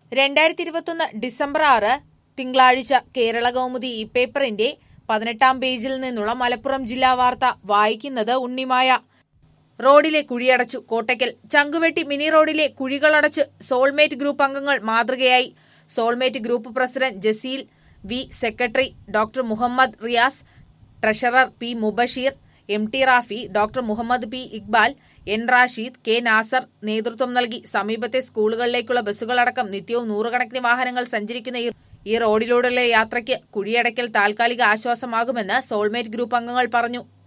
രണ്ടായിരത്തി ഇരുപത്തൊന്ന് ഡിസംബർ ആറ് തിങ്കളാഴ്ച കേരള കൗമുദി ഈ പേപ്പറിന്റെ പതിനെട്ടാം പേജിൽ നിന്നുള്ള മലപ്പുറം ജില്ലാ വാർത്ത വായിക്കുന്നത് ഉണ്ണിമായ റോഡിലെ കുഴിയടച്ചു കോട്ടയ്ക്കൽ ചങ്കുവെട്ടി മിനി റോഡിലെ കുഴികളടച്ച് സോൾമേറ്റ് ഗ്രൂപ്പ് അംഗങ്ങൾ മാതൃകയായി soulmate group president Jaseel V secretary doctor Muhammad Riyas treasurer P Mubashir M T Rafi doctor Muhammad P Iqbal N Rasheed K Nasar നേതൃത്വം നൽകി സമീപത്തെ സ്കൂളുകളിലേക്കുള്ള ബസ്സുകളടക്കം നിത്യവും നൂറുകണക്കിന് വാഹനങ്ങൾ സഞ്ചരിക്കുന്ന ഈ- ഈ റോഡിലൂടെയുള്ള യാത്രയ്ക്ക് കുഴിയടയ്ക്കൽ താൽക്കാലിക ആശ്വാസമാകുമെന്ന് സോൾമേറ്റ് ഗ്രൂപ്പ് അംഗങ്ങൾ പറഞ്ഞു